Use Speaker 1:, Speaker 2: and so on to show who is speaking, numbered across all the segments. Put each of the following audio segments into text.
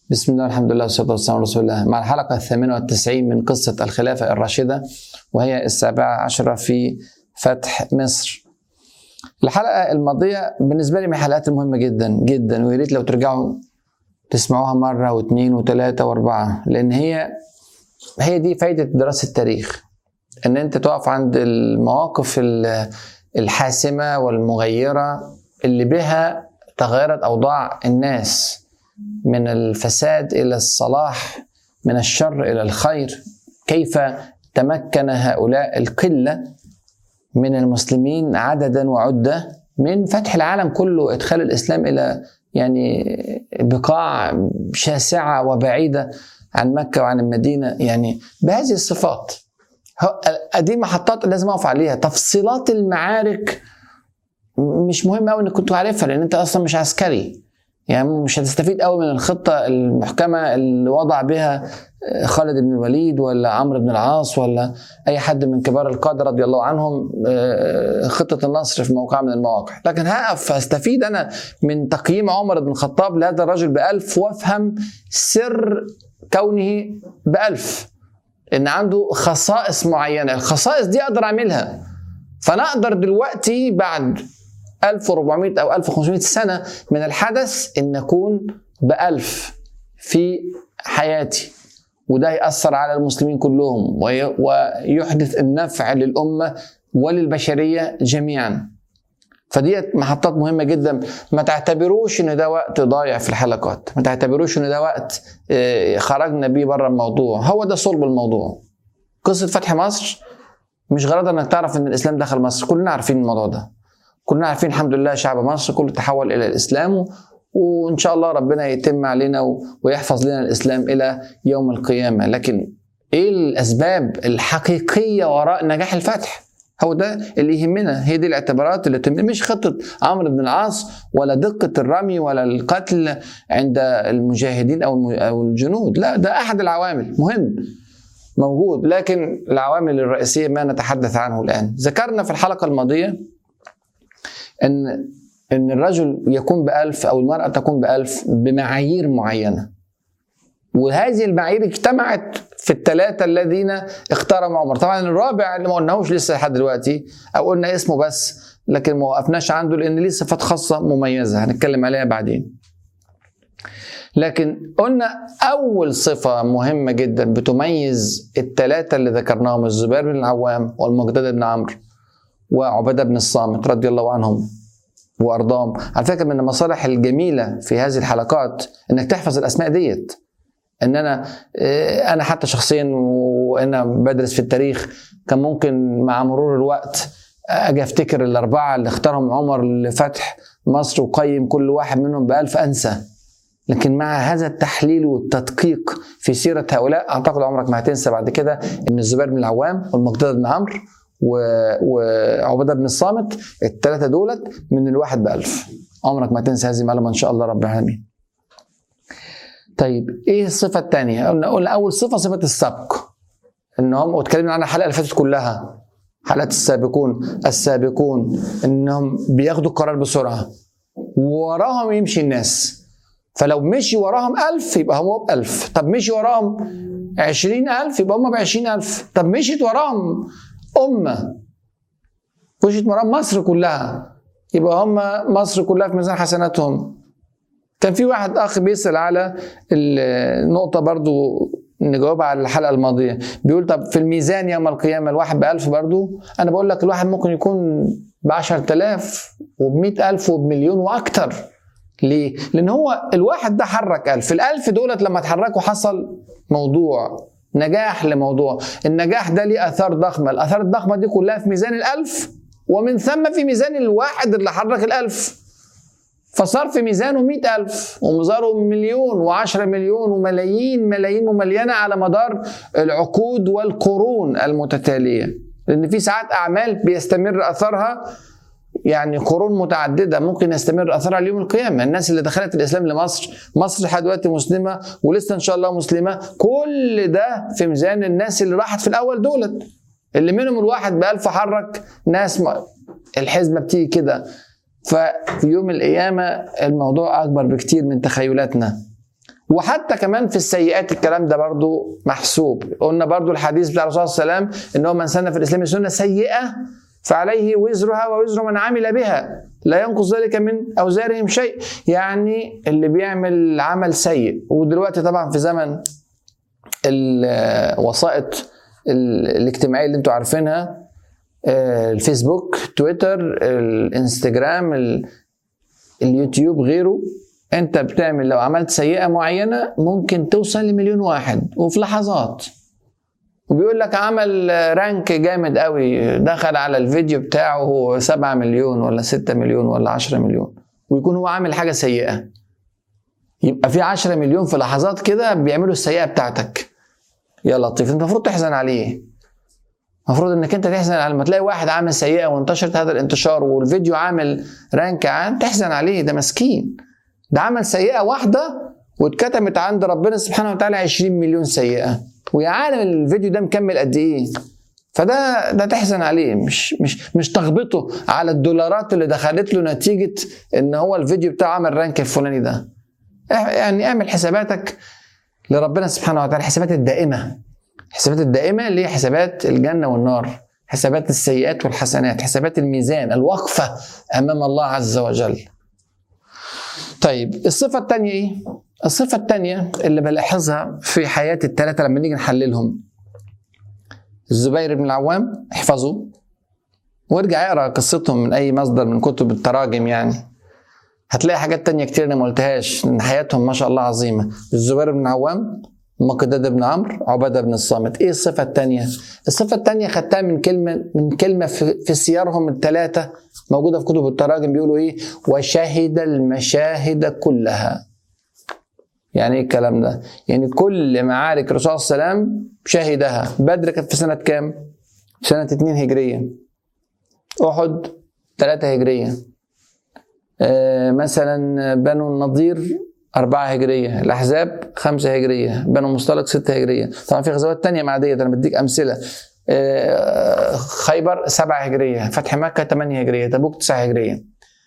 Speaker 1: بسم الله الحمد لله والصلاة والسلام على رسول الله مع الحلقة الثامنة والتسعين من قصة الخلافة الراشدة وهي السابعة عشرة في فتح مصر الحلقة الماضية بالنسبة لي من الحلقات المهمة جدا جدا ويا ريت لو ترجعوا تسمعوها مرة واثنين وثلاثة وأربعة لأن هي هي دي فايدة دراسة التاريخ إن أنت تقف عند المواقف الحاسمة والمغيرة اللي بها تغيرت أوضاع الناس من الفساد الى الصلاح من الشر الى الخير كيف تمكن هؤلاء القله من المسلمين عددا وعده من فتح العالم كله ادخال الاسلام الى يعني بقاع شاسعه وبعيده عن مكه وعن المدينه يعني بهذه الصفات دي محطات لازم اقف عليها تفصيلات المعارك مش مهم قوي انك كنت عارفها لان انت اصلا مش عسكري يعني مش هتستفيد قوي من الخطه المحكمه اللي وضع بها خالد بن الوليد ولا عمرو بن العاص ولا اي حد من كبار القاده رضي الله عنهم خطه النصر في موقع من المواقع لكن هقف هستفيد انا من تقييم عمر بن الخطاب لهذا الرجل بألف وافهم سر كونه بألف ان عنده خصائص معينه الخصائص دي اقدر اعملها فانا اقدر دلوقتي بعد 1400 أو 1500 سنة من الحدث إن أكون بألف في حياتي وده يأثر على المسلمين كلهم ويحدث النفع للأمة وللبشرية جميعا فديت محطات مهمة جدا ما تعتبروش ان ده وقت ضايع في الحلقات ما تعتبروش ان ده وقت خرجنا بيه بره الموضوع هو ده صلب الموضوع قصة فتح مصر مش غرضها انك تعرف ان الاسلام دخل مصر كلنا عارفين الموضوع ده كلنا عارفين الحمد لله شعب مصر كله تحول الى الاسلام وان شاء الله ربنا يتم علينا ويحفظ لنا الاسلام الى يوم القيامه لكن ايه الاسباب الحقيقيه وراء نجاح الفتح هو ده اللي يهمنا هي دي الاعتبارات اللي تهمنا مش خطه عمرو بن العاص ولا دقه الرمي ولا القتل عند المجاهدين او او الجنود لا ده احد العوامل مهم موجود لكن العوامل الرئيسيه ما نتحدث عنه الان ذكرنا في الحلقه الماضيه ان ان الرجل يكون بألف او المرأة تكون بألف بمعايير معينة وهذه المعايير اجتمعت في الثلاثة الذين اختارهم عمر طبعا الرابع اللي ما قلناهوش لسه لحد دلوقتي او قلنا اسمه بس لكن ما وقفناش عنده لان ليه صفات خاصة مميزة هنتكلم عليها بعدين لكن قلنا اول صفة مهمة جدا بتميز الثلاثة اللي ذكرناهم الزبير بن العوام والمقداد بن عمرو وعبادة بن الصامت رضي الله عنهم وارضاهم على فكره من المصالح الجميله في هذه الحلقات انك تحفظ الاسماء ديت ان انا انا حتى شخصيا وانا بدرس في التاريخ كان ممكن مع مرور الوقت اجي افتكر الاربعه اللي اختارهم عمر لفتح مصر وقيم كل واحد منهم بألف انسى لكن مع هذا التحليل والتدقيق في سيره هؤلاء اعتقد عمرك ما هتنسى بعد كده ان الزبير بن العوام والمقداد بن عمرو وعباده بن الصامت الثلاثه دولت من الواحد بألف عمرك ما تنسى هذه المعلومه ان شاء الله رب العالمين طيب ايه الصفه الثانيه قلنا قلنا اول صفه صفه السبق انهم واتكلمنا عنها الحلقه اللي فاتت كلها حلقات السابقون السابقون انهم بياخدوا القرار بسرعه ووراهم يمشي الناس فلو مشي وراهم ألف يبقى هم بألف طب مشي وراهم عشرين ألف يبقى هم بعشرين ألف طب مشيت وراهم أمة مشيت وراهم مصر كلها يبقى هم مصر كلها في ميزان حسناتهم كان في واحد أخ بيسأل على النقطة برضو نجاوبها على الحلقة الماضية بيقول طب في الميزان يوم القيامة الواحد بألف برضو أنا بقول لك الواحد ممكن يكون بعشرة آلاف وبمئة ألف وبمليون وأكتر ليه؟ لأن هو الواحد ده حرك ألف الألف دولت لما اتحركوا حصل موضوع نجاح لموضوع النجاح ده ليه اثار ضخمه الاثار الضخمه دي كلها في ميزان الالف ومن ثم في ميزان الواحد اللي حرك الالف فصار في ميزانه مئة ألف ومزاره مليون وعشرة مليون وملايين ملايين مملينة على مدار العقود والقرون المتتالية لأن في ساعات أعمال بيستمر أثرها يعني قرون متعدده ممكن يستمر اثرها ليوم القيامه، الناس اللي دخلت الاسلام لمصر، مصر لحد دلوقتي مسلمه ولسه ان شاء الله مسلمه، كل ده في ميزان الناس اللي راحت في الاول دولت. اللي منهم الواحد بألف حرك ناس ما الحزمه بتيجي كده. ففي يوم القيامه الموضوع اكبر بكتير من تخيلاتنا. وحتى كمان في السيئات الكلام ده برضو محسوب قلنا برضو الحديث بتاع الرسول صلى الله عليه وسلم ان هو من سن في الاسلام سنه سيئه فعليه وزرها ووزر من عمل بها لا ينقص ذلك من اوزارهم شيء يعني اللي بيعمل عمل سيء ودلوقتي طبعا في زمن الوسائط الاجتماعيه اللي انتوا عارفينها آه، الفيسبوك تويتر الانستجرام اليوتيوب غيره انت بتعمل لو عملت سيئه معينه ممكن توصل لمليون واحد وفي لحظات وبيقول لك عمل رانك جامد قوي دخل على الفيديو بتاعه 7 مليون ولا 6 مليون ولا 10 مليون ويكون هو عامل حاجه سيئه يبقى في 10 مليون في لحظات كده بيعملوا السيئه بتاعتك يا لطيف انت المفروض تحزن عليه المفروض انك انت تحزن على لما تلاقي واحد عامل سيئه وانتشرت هذا الانتشار والفيديو عامل رانك عام تحزن عليه ده مسكين ده عمل سيئه واحده واتكتمت عند ربنا سبحانه وتعالى 20 مليون سيئه ويا عالم الفيديو ده مكمل قد ايه فده ده تحزن عليه مش مش مش تغبطه على الدولارات اللي دخلت له نتيجه ان هو الفيديو بتاعه عمل رانك الفلاني ده يعني اعمل حساباتك لربنا سبحانه وتعالى الحسابات الدائمه الحسابات الدائمه اللي هي حسابات الجنه والنار حسابات السيئات والحسنات حسابات الميزان الوقفه امام الله عز وجل طيب الصفه الثانيه ايه الصفة الثانية اللي بلاحظها في حياة الثلاثة لما نيجي نحللهم الزبير بن العوام احفظوا وارجع اقرا قصتهم من اي مصدر من كتب التراجم يعني هتلاقي حاجات تانية كتير انا ما قلتهاش لان حياتهم ما شاء الله عظيمة الزبير بن العوام مقداد بن عمرو عبادة بن الصامت ايه الصفة الثانية الصفة الثانية خدتها من كلمة من كلمة في, في سيارهم الثلاثة موجودة في كتب التراجم بيقولوا ايه وشهد المشاهد كلها يعني ايه الكلام ده؟ يعني كل معارك الرسول صلى الله عليه وسلم شهدها بدر كانت في سنة كام؟ سنة 2 هجرية أحد 3 هجرية آه مثلا بنو النضير أربعة هجرية الأحزاب خمسة هجرية بنو مصطلق ستة هجرية طبعا في غزوات تانية مع ديت أنا بديك أمثلة آه خيبر سبعة هجرية فتح مكة 8 هجرية تبوك 9 هجرية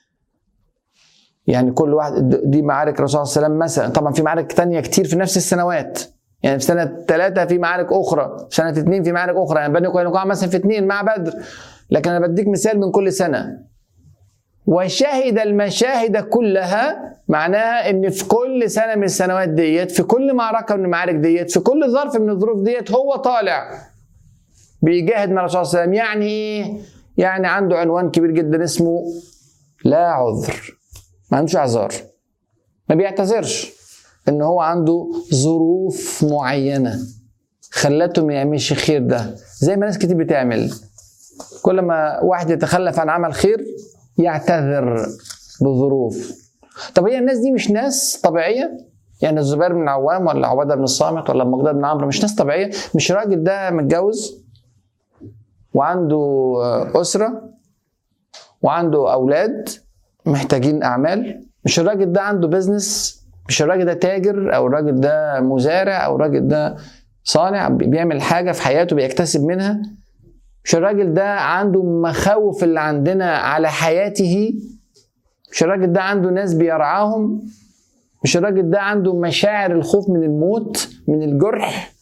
Speaker 1: يعني كل واحد دي معارك الرسول صلى الله عليه وسلم مثلا طبعا في معارك تانية كتير في نفس السنوات يعني في سنة ثلاثة في معارك أخرى في سنة اثنين في معارك أخرى يعني بني قينقاع مثلا في اثنين مع بدر لكن أنا بديك مثال من كل سنة وشهد المشاهد كلها معناها ان في كل سنه من السنوات ديت في كل معركه من المعارك ديت في كل ظرف من الظروف ديت هو طالع بيجاهد مع الرسول صلى الله عليه وسلم يعني ايه؟ يعني عنده عنوان كبير جدا اسمه لا عذر ما عندوش اعذار ما بيعتذرش ان هو عنده ظروف معينه خلته ما يعملش خير ده زي ما ناس كتير بتعمل كل ما واحد يتخلف عن عمل خير يعتذر بظروف طب هي الناس دي مش ناس طبيعيه يعني الزبير بن عوام ولا عباده بن الصامت ولا مقداد بن عمرو مش ناس طبيعيه مش راجل ده متجوز وعنده اسره وعنده اولاد محتاجين اعمال مش الراجل ده عنده بزنس مش الراجل ده تاجر او الراجل ده مزارع او الراجل ده صانع بيعمل حاجه في حياته بيكتسب منها مش الراجل ده عنده مخاوف اللي عندنا على حياته مش الراجل ده عنده ناس بيرعاهم مش الراجل ده عنده مشاعر الخوف من الموت من الجرح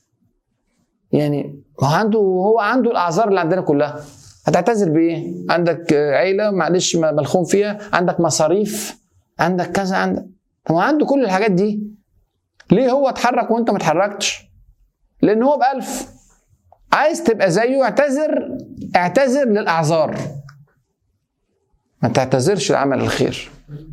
Speaker 1: يعني هو عنده هو عنده الاعذار اللي عندنا كلها هتعتذر بايه؟ عندك عيله معلش ملخوم فيها، عندك مصاريف، عندك كذا عندك هو عنده كل الحاجات دي ليه هو اتحرك وانت ما اتحركتش؟ لان هو بألف عايز تبقى زيه اعتذر اعتذر للاعذار ما تعتذرش لعمل الخير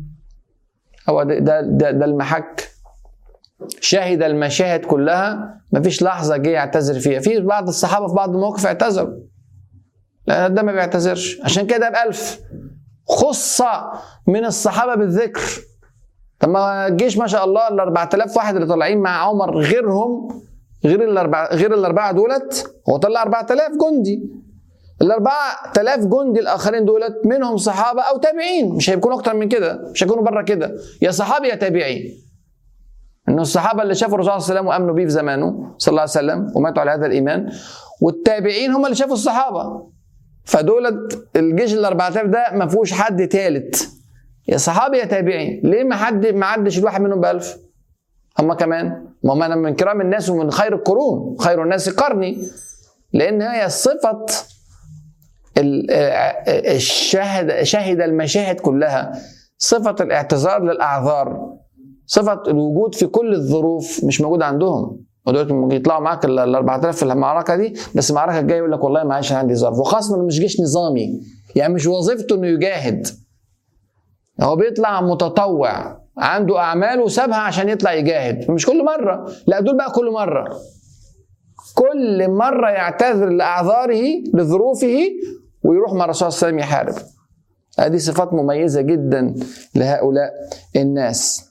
Speaker 1: هو ده ده, ده, ده المحك شهد المشاهد كلها ما فيش لحظة جه يعتذر فيها في بعض الصحابة في بعض المواقف اعتذروا لأن ده ما بيعتذرش عشان كده بألف خص من الصحابة بالذكر طب ما الجيش ما شاء الله ال 4000 واحد اللي طالعين مع عمر غيرهم غير الأربعة غير الأربعة دولت هو طلع 4000 جندي ال 4000 جندي الآخرين دولت منهم صحابة أو تابعين مش هيكونوا أكتر من كده مش هيكونوا بره كده يا صحابي يا تابعي إن الصحابة اللي شافوا الرسول صلى الله عليه وسلم وآمنوا بيه في زمانه صلى الله عليه وسلم وماتوا على هذا الإيمان والتابعين هم اللي شافوا الصحابة فدولت الجيش ال 4000 ده ما فيهوش حد ثالث يا صحابي يا تابعي ليه ما حد ما عدش الواحد منهم ب 1000 هم كمان ما هم انا من كرام الناس ومن خير القرون خير الناس قرني لان هي صفه ال- آه، الشهد شهد المشاهد كلها صفه الاعتذار للاعذار صفه الوجود في كل الظروف مش موجود عندهم ودلوقتي ممكن يطلعوا معاك ال ال 4000 في المعركه دي بس المعركه الجايه يقول لك والله معلش أنا عندي ظرف وخاصه انه مش جيش نظامي يعني مش وظيفته انه يجاهد هو بيطلع متطوع عنده اعمال وسابها عشان يطلع يجاهد مش كل مره لا دول بقى كل مره كل مره يعتذر لاعذاره لظروفه ويروح مع الرسول صلى الله عليه وسلم يحارب هذه صفات مميزه جدا لهؤلاء الناس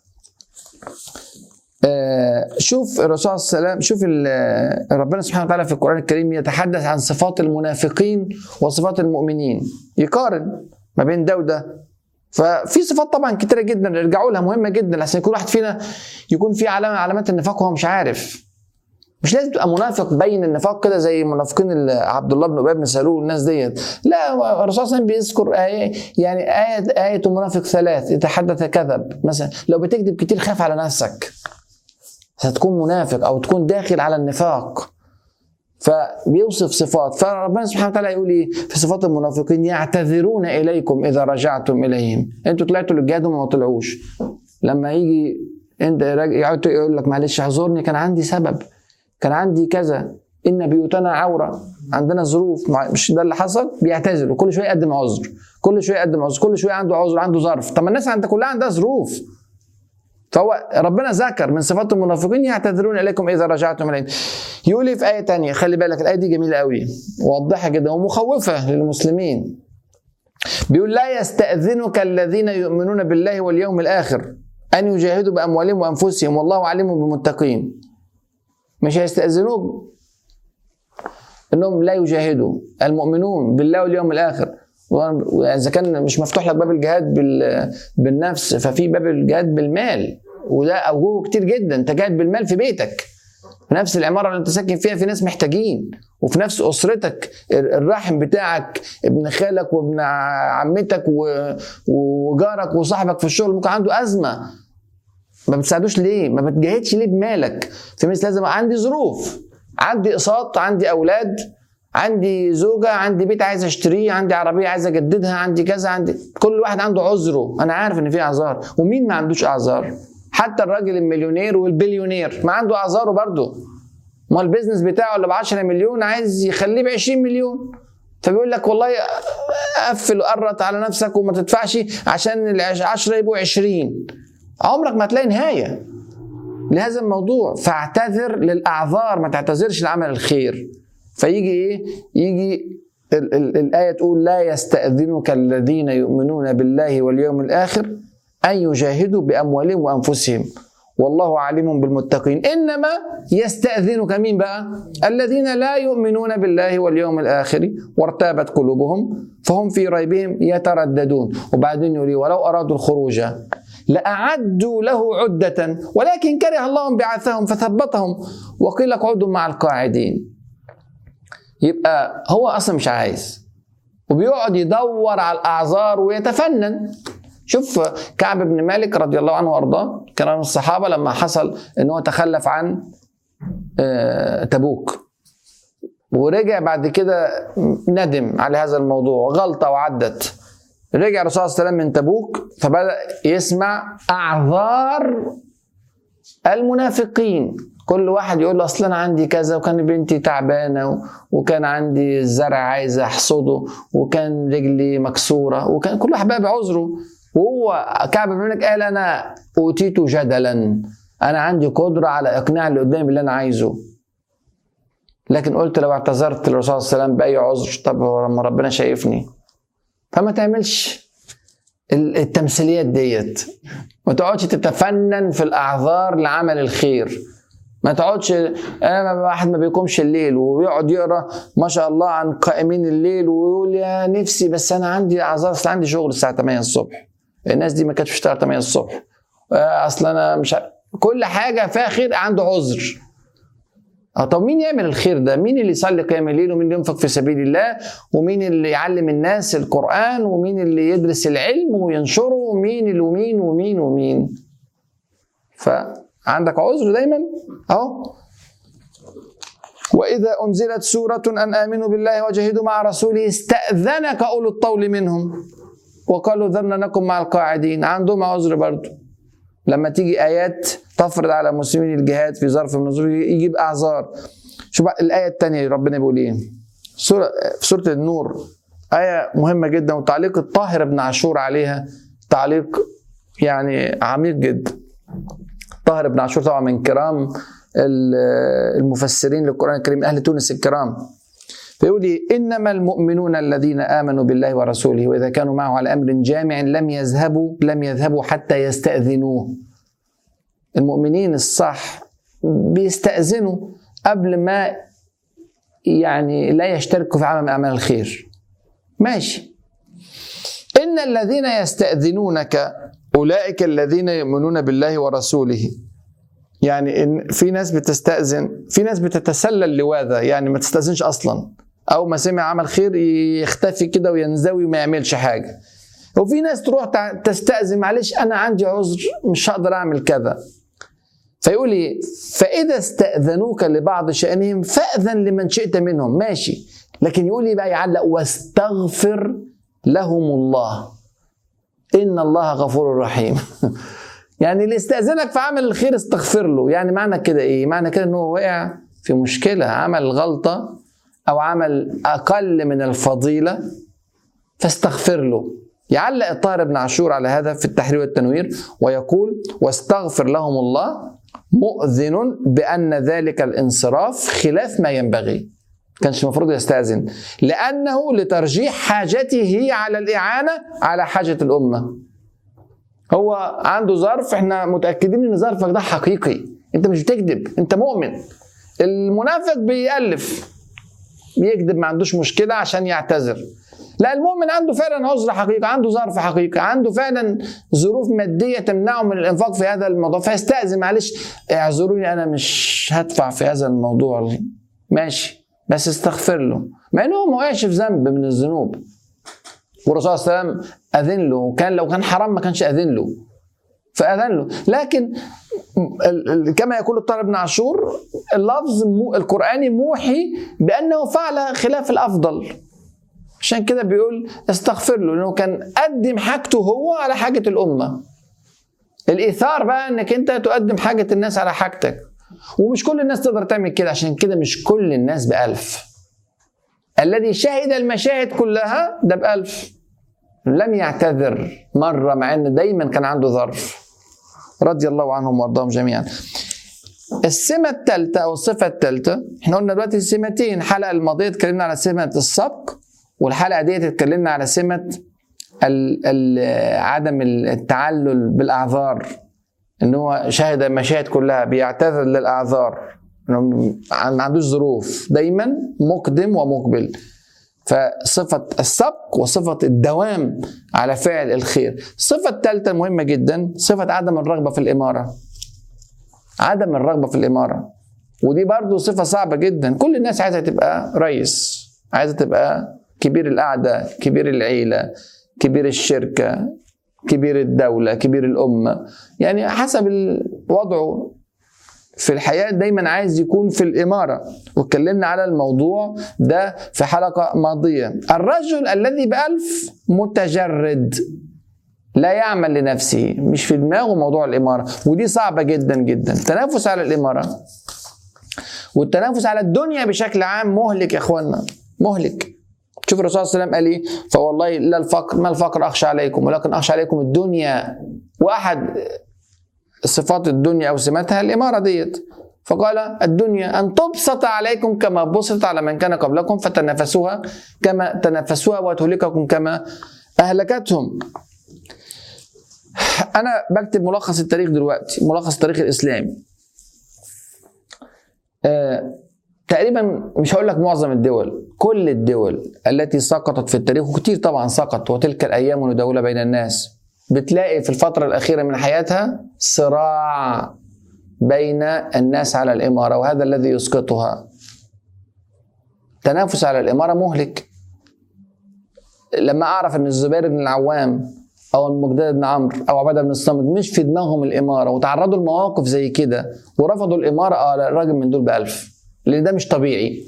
Speaker 1: آه، شوف الرسول صلى الله عليه وسلم شوف ال- ربنا سبحانه وتعالى في القرآن الكريم يتحدث عن صفات المنافقين وصفات المؤمنين يقارن ما بين ده وده ففي صفات طبعا كتيرة جدا ارجعوا لها مهمة جدا عشان كل واحد فينا يكون في علامة من علامات النفاق وهو مش عارف مش لازم تبقى منافق بين النفاق كده زي منافقين ال- عبد الله بن ابي بن سلول والناس ديت لا هو الرسول صلى الله عليه وسلم بيذكر آية يعني آية آية المنافق ثلاث يتحدث كذب مثلا لو بتكذب كتير خاف على نفسك هتكون منافق او تكون داخل على النفاق فبيوصف صفات فربنا سبحانه وتعالى يقول ايه في صفات المنافقين يعتذرون اليكم اذا رجعتم اليهم انتوا طلعتوا للجهاد وما طلعوش لما يجي انت راجع- يقعد يقول لك معلش اعذرني كان عندي سبب كان عندي كذا ان بيوتنا عوره عندنا ظروف مع- مش ده اللي حصل بيعتذر وكل شويه يقدم عذر كل شويه يقدم عذر كل شويه عنده عذر عنده ظرف طب ما الناس عندها كلها عندها ظروف فهو ربنا ذكر من صفات المنافقين يعتذرون اليكم اذا رجعتم اليهم يقول لي في ايه تانية خلي بالك الايه دي جميله قوي واضحه جدا ومخوفه للمسلمين بيقول لا يستاذنك الذين يؤمنون بالله واليوم الاخر ان يجاهدوا باموالهم وانفسهم والله عليم بالمتقين مش هيستاذنوك انهم لا يجاهدوا المؤمنون بالله واليوم الاخر واذا كان مش مفتوح لك باب الجهاد بال- بالنفس ففي باب الجهاد بالمال وده اوجهه كتير جدا تجاهد بالمال في بيتك في نفس العماره اللي انت ساكن فيها في ناس محتاجين وفي نفس اسرتك الرحم بتاعك ابن خالك وابن عمتك و- وجارك وصاحبك في الشغل ممكن عنده ازمه ما بتساعدوش ليه؟ ما بتجاهدش ليه بمالك؟ في مثل لازم عندي ظروف عندي اقساط عندي اولاد عندي زوجة عندي بيت عايز اشتريه عندي عربية عايز اجددها عندي كذا عندي كل واحد عنده عذره انا عارف ان في اعذار ومين ما عندوش اعذار حتى الراجل المليونير والبليونير ما عنده اعذاره برضه ما البيزنس بتاعه اللي ب 10 مليون عايز يخليه ب 20 مليون فبيقول لك والله قفل وقرط على نفسك وما تدفعش عشان ال 10 يبقوا 20 عمرك ما هتلاقي نهايه لهذا الموضوع فاعتذر للاعذار ما تعتذرش لعمل الخير فيجي ايه يجي ال- ال- الآية تقول لا يستأذنك الذين يؤمنون بالله واليوم الآخر أن يجاهدوا بأموالهم وأنفسهم والله عليم بالمتقين إنما يستأذنك مين بقى الذين لا يؤمنون بالله واليوم الآخر وارتابت قلوبهم فهم في ريبهم يترددون وبعدين يقول ولو أرادوا الخروج لأعدوا له عدة ولكن كره الله بعثهم فثبتهم وقيل اقعدوا مع القاعدين يبقى هو اصلا مش عايز وبيقعد يدور على الاعذار ويتفنن شوف كعب بن مالك رضي الله عنه وارضاه كان من الصحابه لما حصل ان هو تخلف عن آه، تبوك ورجع بعد كده ندم على هذا الموضوع غلطه وعدت رجع الرسول صلى الله عليه وسلم من تبوك فبدا يسمع اعذار المنافقين كل واحد يقول له اصل انا عندي كذا وكان بنتي تعبانه و- وكان عندي الزرع عايز احصده وكان رجلي مكسوره وكان كل واحد بقى بعذره وهو كعب بن مالك قال انا اوتيت جدلا انا عندي قدره على اقناع اللي قدامي باللي انا عايزه لكن قلت لو اعتذرت للرسول صلى الله عليه وسلم باي عذر طب هو لما ربنا شايفني فما تعملش ال- التمثيليات ديت ما تقعدش تتفنن في الاعذار لعمل الخير ما تقعدش انا واحد ما بيقومش الليل ويقعد يقرا ما شاء الله عن قائمين الليل ويقول يا نفسي بس انا عندي اعذار اصل عندي شغل الساعه 8 الصبح الناس دي ما كانتش بتشتغل 8 الصبح آه، اصل انا مش ع- كل حاجه فيها خير عنده عذر اه طب مين يعمل الخير ده؟ مين اللي يصلي قيام الليل ومين اللي ينفق في سبيل الله ومين اللي يعلم الناس القرآن ومين اللي يدرس العلم وينشره ومين اللي ومين ومين ومين عندك عذر دايما اهو وإذا أنزلت سورة أن آمنوا بالله وجاهدوا مع رسوله استأذنك أولو الطول منهم وقالوا ذرنا نكن مع القاعدين عندهم عذر برضه لما تيجي آيات تفرض على المسلمين الجهاد في ظرف من الظروف يجيب أعذار شوف بقى الآية الثانية ربنا بيقول إيه سورة في سورة النور آية مهمة جدا وتعليق الطاهر بن عاشور عليها تعليق يعني عميق جدا طاهر بن عاشور طبعا من كرام المفسرين للقرآن الكريم أهل تونس الكرام فيقول لي إنما المؤمنون الذين آمنوا بالله ورسوله وإذا كانوا معه على أمر جامع لم يذهبوا لم يذهبوا حتى يستأذنوه المؤمنين الصح بيستأذنوا قبل ما يعني لا يشتركوا في عمل من أعمال الخير ماشي إن الذين يستأذنونك أولئك الذين يؤمنون بالله ورسوله يعني إن في ناس بتستأذن في ناس بتتسلل لواذا يعني ما تستأذنش أصلا أو ما سمع عمل خير يختفي كده وينزوي وما يعملش حاجة وفي ناس تروح تستأذن معلش أنا عندي عذر مش هقدر أعمل كذا فيقول ايه فاذا استاذنوك لبعض شانهم فاذن لمن شئت منهم ماشي لكن يقول لي بقى يعلق واستغفر لهم الله ان الله غفور رحيم يعني اللي استاذنك في عمل الخير استغفر له يعني معنى كده ايه معنى كده ان هو وقع في مشكله عمل غلطه او عمل اقل من الفضيله فاستغفر له يعلق الطاهر بن عاشور على هذا في التحرير والتنوير ويقول واستغفر لهم الله مؤذن بأن ذلك الانصراف خلاف ما ينبغي كانش المفروض يستأذن لأنه لترجيح حاجته على الإعانة على حاجة الأمة هو عنده ظرف احنا متأكدين ان ظرفك ده حقيقي انت مش بتكذب انت مؤمن المنافق بيألف بيكذب ما عندوش مشكلة عشان يعتذر لا المؤمن عنده فعلا عذر حقيقي عنده ظرف حقيقي عنده فعلا ظروف ماديه تمنعه من الانفاق في هذا الموضوع فيستاذن معلش اعذروني انا مش هدفع في هذا الموضوع ماشي بس استغفر له مع انه ما وقعش في ذنب من الذنوب والرسول صلى الله عليه وسلم اذن له وكان لو كان حرام ما كانش اذن له فاذن له لكن كما يقول الطالب بن عاشور اللفظ القراني موحي بانه فعل خلاف الافضل عشان كده بيقول استغفر له لانه كان قدم حاجته هو على حاجه الامه الايثار بقى انك انت تقدم حاجه الناس على حاجتك ومش كل الناس تقدر تعمل كده عشان كده مش كل الناس بألف الذي شهد المشاهد كلها ده بألف لم يعتذر مرة مع أن دايما كان عنده ظرف رضي الله عنهم وارضاهم جميعا السمة الثالثة أو الصفة الثالثة احنا قلنا دلوقتي سمتين الحلقة الماضية اتكلمنا على سمة السبق والحلقه ديت اتكلمنا على سمه ال ال عدم التعلل بالاعذار ان هو شاهد المشاهد كلها بيعتذر للاعذار انه ما عندوش ظروف دايما مقدم ومقبل فصفة السبق وصفة الدوام على فعل الخير الصفة الثالثة المهمة جدا صفة عدم الرغبة في الإمارة عدم الرغبة في الإمارة ودي برضو صفة صعبة جدا كل الناس عايزة تبقى رئيس عايزة تبقى كبير القعدة كبير العيلة كبير الشركة كبير الدولة كبير الأمة يعني حسب وضعه في الحياة دايما عايز يكون في الإمارة واتكلمنا على الموضوع ده في حلقة ماضية الرجل الذي بألف متجرد لا يعمل لنفسه مش في دماغه موضوع الإمارة ودي صعبة جدا جدا التنافس على الإمارة والتنافس على الدنيا بشكل عام مهلك يا إخوانا مهلك شوف الرسول صلى الله عليه وسلم قال ايه فوالله لا الفقر ما الفقر اخشى عليكم ولكن اخشى عليكم الدنيا واحد صفات الدنيا او سماتها الاماره ديت فقال الدنيا ان تبسط عليكم كما بسطت على من كان قبلكم فتنافسوها كما تنافسوها وتهلككم كما اهلكتهم انا بكتب ملخص التاريخ دلوقتي ملخص التاريخ الاسلامي آه تقريبا مش هقول لك معظم الدول كل الدول التي سقطت في التاريخ وكتير طبعا سقط وتلك الايام نداولها بين الناس بتلاقي في الفتره الاخيره من حياتها صراع بين الناس على الاماره وهذا الذي يسقطها تنافس على الاماره مهلك لما اعرف ان الزبير بن العوام او المقداد بن عمرو او عباده بن الصامت مش في دماغهم الاماره وتعرضوا لمواقف زي كده ورفضوا الاماره اه لا، الراجل من دول بألف لان ده مش طبيعي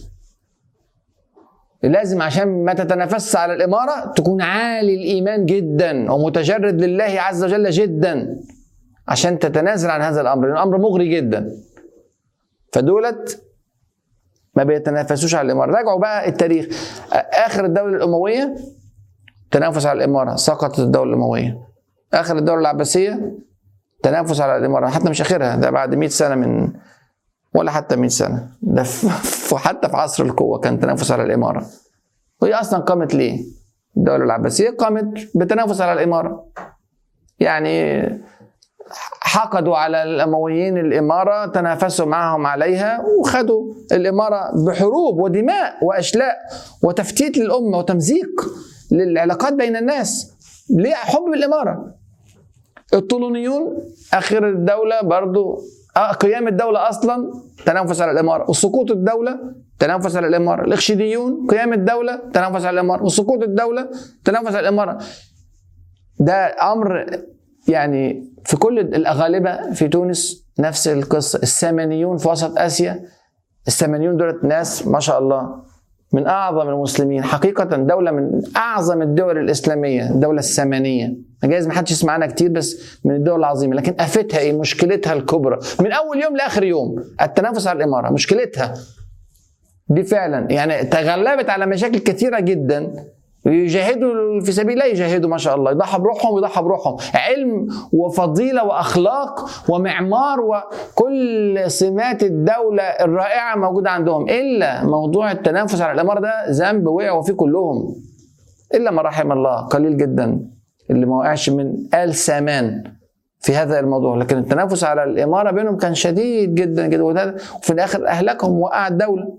Speaker 1: لازم عشان ما تتنافسش على الاماره تكون عالي الايمان جدا ومتجرد لله عز وجل جدا عشان تتنازل عن هذا الامر لان الامر مغري جدا فدولت ما بيتنافسوش على الاماره راجعوا بقى التاريخ اخر الدوله الامويه تنافس على الاماره سقطت الدوله الامويه اخر الدوله العباسيه تنافس على الاماره حتى مش اخرها ده بعد 100 سنه من ولا حتى 100 سنه ده في حتى في عصر القوه كان تنافس على الاماره وهي اصلا قامت ليه؟ الدوله العباسيه قامت بتنافس على الاماره يعني حقدوا على الامويين الاماره تنافسوا معهم عليها وخدوا الاماره بحروب ودماء واشلاء وتفتيت للامه وتمزيق للعلاقات بين الناس ليه حب الاماره الطولونيون اخر الدوله برضو آه قيام الدوله اصلا تنافس على الاماره وسقوط الدوله تنافس على الاماره الاخشيديون قيام الدوله تنافس على الاماره وسقوط الدوله تنافس على الاماره ده امر يعني في كل الاغالبه في تونس نفس القصه السامانيون في وسط اسيا السامانيون دولت ناس ما شاء الله من اعظم المسلمين حقيقه دوله من اعظم الدول الاسلاميه الدوله السامانيه جايز ما حدش يسمع عنها كتير بس من الدول العظيمه لكن افتها ايه مشكلتها الكبرى من اول يوم لاخر يوم التنافس على الاماره مشكلتها دي فعلا يعني تغلبت على مشاكل كثيره جدا يجاهدوا في سبيل الله يجاهدوا ما شاء الله يضحى بروحهم ويضحى بروحهم علم وفضيله واخلاق ومعمار وكل سمات الدوله الرائعه موجوده عندهم الا موضوع التنافس على الاماره ده ذنب وقعوا فيه كلهم الا ما رحم الله قليل جدا اللي ما وقعش من ال سامان في هذا الموضوع لكن التنافس على الاماره بينهم كان شديد جدا جدا وفي الاخر اهلكهم وقع الدوله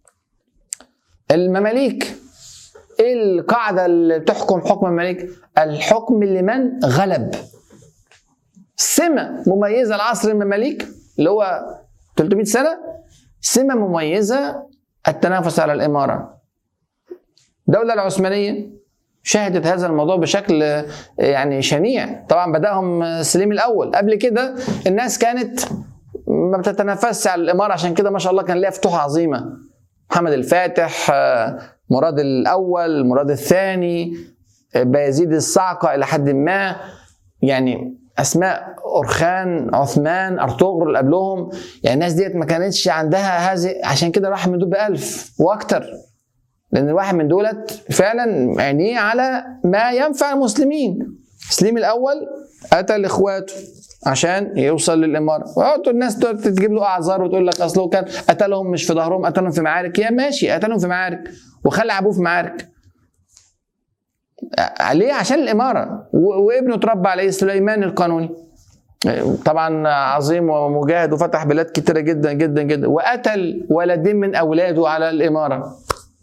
Speaker 1: المماليك ايه القاعده اللي بتحكم حكم المماليك الحكم لمن غلب سمه مميزه لعصر المماليك اللي هو 300 سنه سمه مميزه التنافس على الاماره الدوله العثمانيه شهدت هذا الموضوع بشكل يعني شنيع طبعا بداهم سليم الاول قبل كده الناس كانت ما بتتنافسش على الاماره عشان كده ما شاء الله كان ليها فتوح عظيمه محمد الفاتح مراد الاول مراد الثاني بايزيد الصعقه الى حد ما يعني اسماء اورخان عثمان ارطغرل قبلهم يعني الناس ديت ما كانتش عندها هذه عشان كده راح من دول بألف واكتر لان الواحد من دولت فعلا عينيه على ما ينفع المسلمين سليم الاول قتل اخواته عشان يوصل للاماره ويقعدوا الناس تجيب له اعذار وتقول لك اصله كان قتلهم مش في ظهرهم قتلهم في معارك يا ماشي قتلهم في معارك وخلى ابوه في معارك ليه عشان الاماره وابنه اتربى عليه سليمان القانوني طبعا عظيم ومجاهد وفتح بلاد كتيره جدا جدا جدا وقتل ولدين من اولاده على الاماره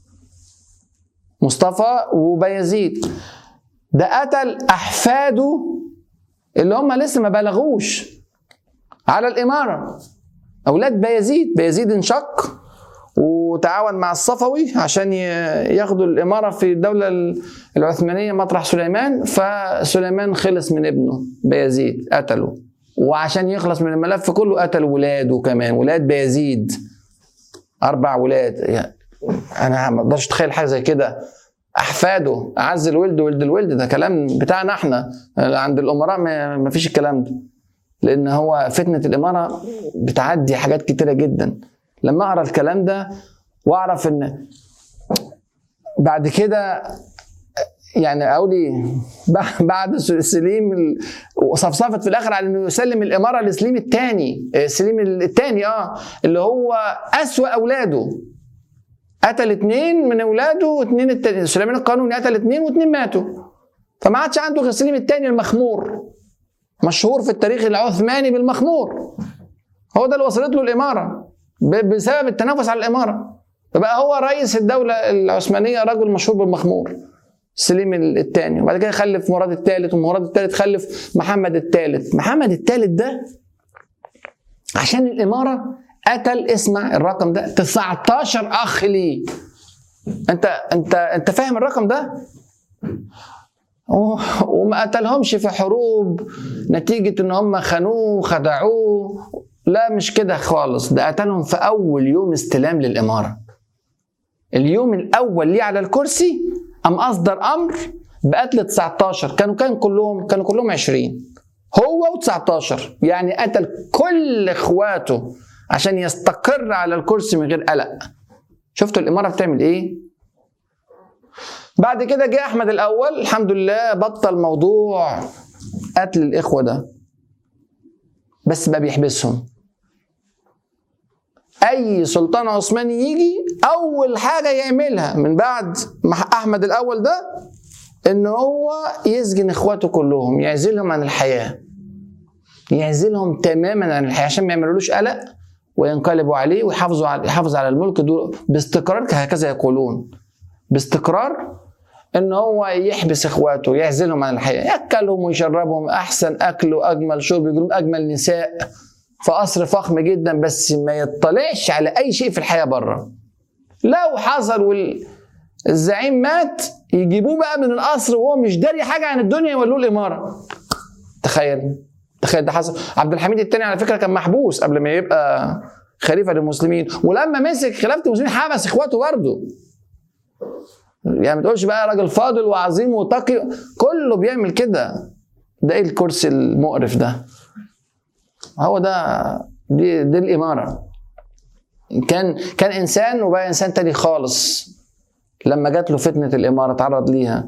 Speaker 1: مصطفى وبيزيد ده قتل احفاده اللي هم لسه ما بلغوش على الاماره اولاد بيزيد بيزيد انشق وتعاون مع الصفوي عشان ياخدوا الاماره في الدوله العثمانيه مطرح سليمان فسليمان خلص من ابنه بيزيد قتله وعشان يخلص من الملف كله قتل ولاده كمان ولاد بيزيد اربع ولاد يعني انا ما اقدرش اتخيل حاجه زي كده احفاده اعز الولد ولد الولد ده كلام بتاعنا احنا عند الامراء ما فيش الكلام ده لان هو فتنه الاماره بتعدي حاجات كتيره جدا لما اقرا الكلام ده واعرف ان بعد كده يعني اولي بعد سليم وصفصفت في الاخر على انه يسلم الاماره لسليم الثاني سليم الثاني اه اللي هو اسوا اولاده قتل اثنين من اولاده واثنين التاني سليمان القانوني قتل اثنين واثنين ماتوا فما عادش عنده غير سليم الثاني المخمور مشهور في التاريخ العثماني بالمخمور هو ده اللي وصلت له الاماره بسبب التنافس على الاماره فبقى هو رئيس الدوله العثمانيه رجل مشهور بالمخمور سليم الثاني وبعد كده خلف مراد الثالث ومراد الثالث خلف محمد الثالث محمد الثالث ده عشان الاماره قتل اسمع الرقم ده 19 اخ ليه انت انت انت فاهم الرقم ده وما قتلهمش في حروب نتيجة ان هم خانوه خدعوه لا مش كده خالص ده قتلهم في اول يوم استلام للامارة اليوم الاول ليه على الكرسي ام اصدر امر بقتل 19 كانوا كان كلهم كانوا كلهم 20 هو و19 يعني قتل كل اخواته عشان يستقر على الكرسي من غير قلق شفتوا الاماره بتعمل ايه بعد كده جه احمد الاول الحمد لله بطل موضوع قتل الاخوه ده بس بقى بيحبسهم اي سلطان عثماني يجي اول حاجه يعملها من بعد احمد الاول ده ان هو يسجن اخواته كلهم يعزلهم عن الحياه يعزلهم تماما عن الحياه عشان ما يعملولوش قلق وينقلبوا عليه ويحافظوا على يحافظ على الملك دول باستقرار هكذا يقولون باستقرار ان هو يحبس اخواته يعزلهم عن الحياه ياكلهم ويشربهم احسن اكل واجمل شرب يجيب اجمل نساء في قصر فخم جدا بس ما يطلعش على اي شيء في الحياه بره لو حصل والزعيم مات يجيبوه بقى من القصر وهو مش داري حاجه عن الدنيا يولوه الاماره تخيل تخيل ده حصل عبد الحميد الثاني على فكره كان محبوس قبل ما يبقى خليفه للمسلمين ولما مسك خلافه المسلمين حبس اخواته برضه يعني ما تقولش بقى راجل فاضل وعظيم وتقي كله بيعمل كده ده ايه الكرسي المقرف ده هو ده دي, دي الاماره كان كان انسان وبقى انسان تاني خالص لما جات له فتنه الاماره تعرض ليها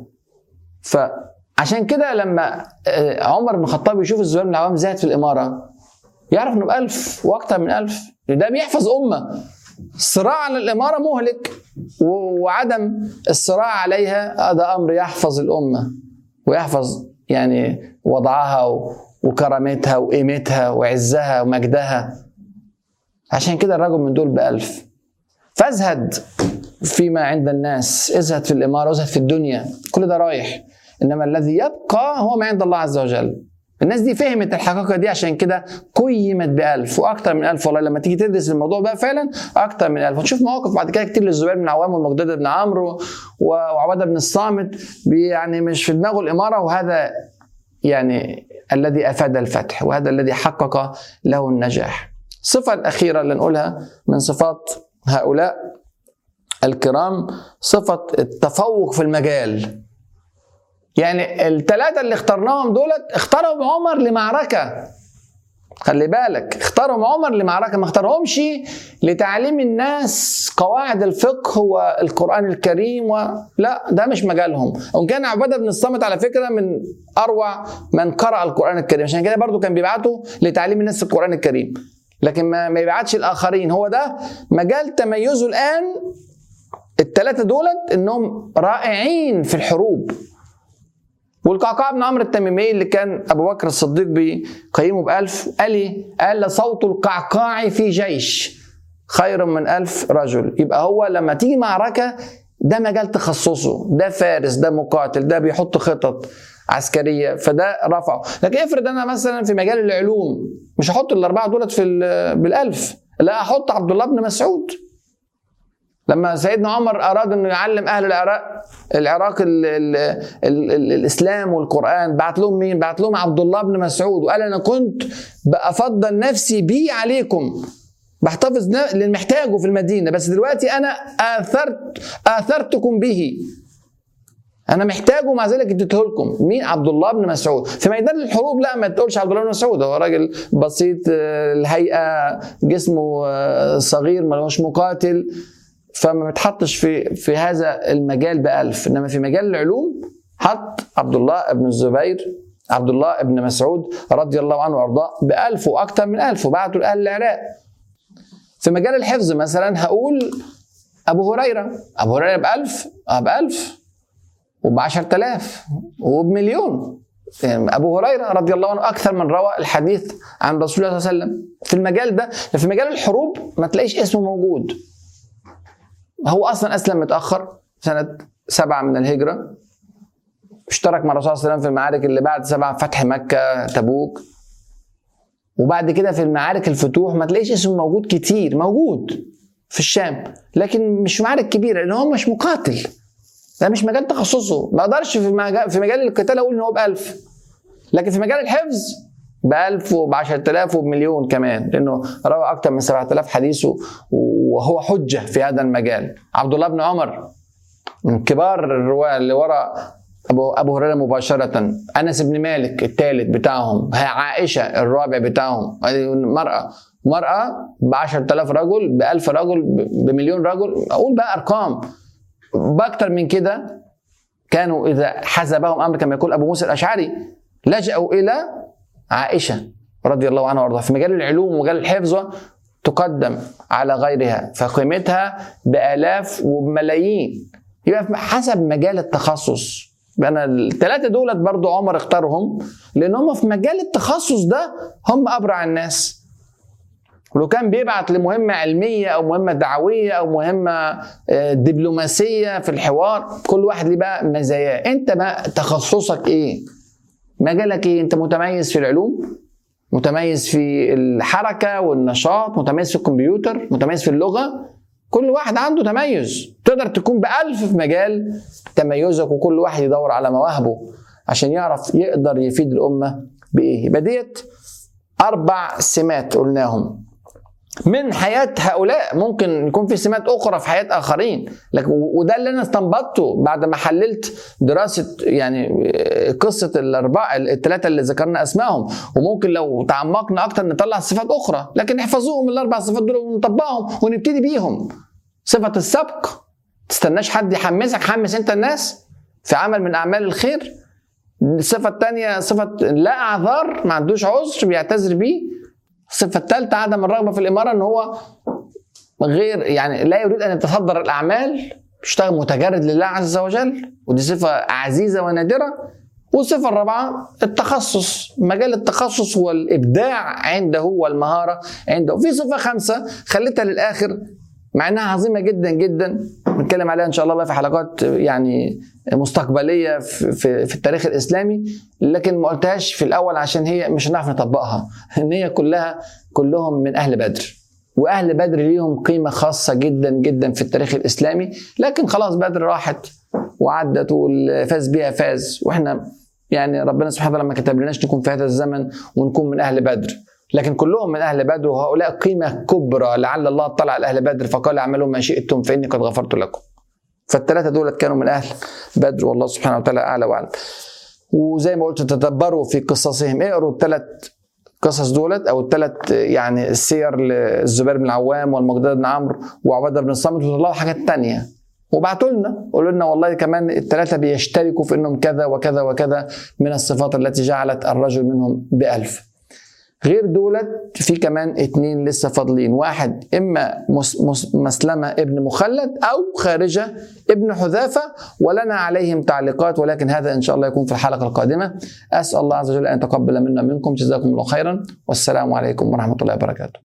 Speaker 1: فعشان كده لما عمر بن الخطاب يشوف الزبير بن العوام زاهد في الاماره يعرف انه بألف واكتر من ألف ده بيحفظ امه الصراع على الاماره مهلك وعدم الصراع عليها هذا امر يحفظ الامه ويحفظ يعني وضعها وكرامتها وقيمتها وعزها ومجدها عشان كده الرجل من دول بألف فازهد فيما عند الناس ازهد في الإمارة وازهد في الدنيا كل ده رايح إنما الذي يبقى هو ما عند الله عز وجل الناس دي فهمت الحقيقة دي عشان كده قيمت بألف وأكتر من ألف والله لما تيجي تدرس الموضوع بقى فعلا أكتر من ألف وتشوف مواقف بعد كده كتير للزبير بن عوام والمقداد بن عمرو وعبادة بن الصامت يعني مش في دماغه الإمارة وهذا يعني الذي افاد الفتح وهذا الذي حقق له النجاح. الصفه الاخيره اللي نقولها من صفات هؤلاء الكرام صفه التفوق في المجال. يعني الثلاثه اللي اخترناهم دولت اختارهم عمر لمعركه خلي بالك اختارهم عمر لمعركه ما اختارهمش لتعليم الناس قواعد الفقه والقران الكريم و... لا ده مش مجالهم وان كان عباده بن الصامت على فكره من اروع من قرأ القران الكريم عشان كده برضو كان بيبعته لتعليم الناس القران الكريم لكن ما, ما يبعتش الاخرين هو ده مجال تميزه الان الثلاثه دولت انهم رائعين في الحروب والقعقاع بن عمرو التميمي اللي كان ابو بكر الصديق بيقيمه بألف قال ايه؟ قال صوت القعقاع في جيش خير من ألف رجل يبقى هو لما تيجي معركة ده مجال تخصصه ده فارس ده مقاتل ده بيحط خطط عسكرية فده رفعه لكن افرض أنا مثلا في مجال العلوم مش هحط الأربعة دولت في بالألف لا أحط عبد الله بن مسعود لما سيدنا عمر اراد انه يعلم اهل العراق العراق ال ال ال ال الاسلام والقران بعت لهم مين؟ بعت لهم عبد الله بن مسعود وقال انا كنت بافضل نفسي بي عليكم بحتفظ اللي محتاجه في المدينه بس دلوقتي انا اثرت اثرتكم به انا محتاجه ومع ذلك اديته لكم مين عبد الله بن مسعود في ميدان الحروب لا ما تقولش عبد الله بن مسعود هو راجل بسيط الهيئه جسمه صغير ملوش مقاتل فما بتحطش في في هذا المجال بألف إنما في مجال العلوم حط عبد الله بن الزبير عبد الله بن مسعود رضي الله عنه وارضاه بألف وأكثر من ألف وبعتوا لأهل العراق في مجال الحفظ مثلا هقول أبو هريرة أبو هريرة بألف أه بألف وبعشرة آلاف وبمليون يعني أبو هريرة رضي الله عنه أكثر من روى الحديث عن رسول الله صلى الله عليه وسلم في المجال ده في مجال الحروب ما تلاقيش اسمه موجود هو اصلا اسلم متاخر سنه سبعه من الهجره اشترك مع الرسول صلى الله عليه وسلم في المعارك اللي بعد سبعه فتح مكه تبوك وبعد كده في المعارك الفتوح ما تلاقيش اسمه موجود كتير موجود في الشام لكن مش معارك كبيره لان هو مش مقاتل ده مش مجال تخصصه ما اقدرش في مجال في مجال القتال اقول ان هو ب 1000 لكن في مجال الحفظ ب 1000 وب 10000 وبمليون كمان لانه روى اكثر من 7000 حديث وهو حجه في هذا المجال عبد الله بن عمر من كبار الرواه اللي ورا ابو ابو هريره مباشره انس بن مالك الثالث بتاعهم عائشه الرابع بتاعهم هذه مراه مرأة ب 10000 رجل ب 1000 رجل بمليون رجل أقول بقى أرقام بأكتر من كده كانوا إذا حزبهم أمر كما يقول أبو موسى الأشعري لجأوا إلى عائشة رضي الله عنها وارضاها في مجال العلوم ومجال الحفظ تقدم على غيرها فقيمتها بآلاف وبملايين يبقى حسب مجال التخصص انا الثلاثه دولت برضو عمر اختارهم لان هم في مجال التخصص ده هم ابرع الناس ولو كان بيبعت لمهمة علمية أو مهمة دعوية أو مهمة دبلوماسية في الحوار كل واحد ليه بقى مزاياه أنت بقى تخصصك إيه مجالك إيه أنت متميز في العلوم متميز في الحركة والنشاط متميز في الكمبيوتر متميز في اللغة كل واحد عنده تميز تقدر تكون بألف في مجال تميزك وكل واحد يدور على مواهبه عشان يعرف يقدر يفيد الأمة بإيه يبقى ديت أربع سمات قلناهم من حياة هؤلاء ممكن يكون في سمات أخرى في حياة آخرين لكن وده اللي أنا استنبطته بعد ما حللت دراسة يعني قصة الأربعة الثلاثة اللي ذكرنا أسمائهم وممكن لو تعمقنا أكتر نطلع صفات أخرى لكن احفظوهم الأربع صفات دول ونطبقهم ونبتدي بيهم صفة السبق تستناش حد يحمسك حمس أنت الناس في عمل من أعمال الخير الصفة الثانية صفة لا أعذار ما عندوش عذر بيعتذر بيه الصفة الثالثة عدم الرغبة في الإمارة إن هو غير يعني لا يريد أن يتصدر الأعمال يشتغل متجرد لله عز وجل ودي صفة عزيزة ونادرة والصفة الرابعة التخصص مجال التخصص والإبداع عنده والمهارة عنده في صفة خامسة خليتها للآخر مع انها عظيمه جدا جدا نتكلم عليها ان شاء الله بقى في حلقات يعني مستقبليه في, في, في التاريخ الاسلامي لكن ما قلتهاش في الاول عشان هي مش هنعرف نطبقها ان هي كلها كلهم من اهل بدر واهل بدر ليهم قيمه خاصه جدا جدا في التاريخ الاسلامي لكن خلاص بدر راحت وعدت واللي فاز بيها فاز واحنا يعني ربنا سبحانه وتعالى ما كتب لناش نكون في هذا الزمن ونكون من اهل بدر لكن كلهم من اهل بدر وهؤلاء قيمه كبرى لعل الله اطلع على اهل بدر فقال اعملوا ما شئتم فاني قد غفرت لكم. فالثلاثه دولت كانوا من اهل بدر والله سبحانه وتعالى اعلى واعلم. وزي ما قلت تدبروا في قصصهم اقروا الثلاث قصص دولت او الثلاث يعني السير للزبير بن العوام والمقداد بن عمرو وعباده بن الصامت وطلعوا حاجات تانية وبعتوا لنا قولوا لنا والله كمان الثلاثه بيشتركوا في انهم كذا وكذا وكذا من الصفات التي جعلت الرجل منهم بألف غير دولت في كمان اتنين لسه فاضلين واحد اما مس مس مسلمة ابن مخلد او خارجة ابن حذافة ولنا عليهم تعليقات ولكن هذا ان شاء الله يكون في الحلقة القادمة اسأل الله عز وجل ان يتقبل منا منكم جزاكم الله خيرا والسلام عليكم ورحمة الله وبركاته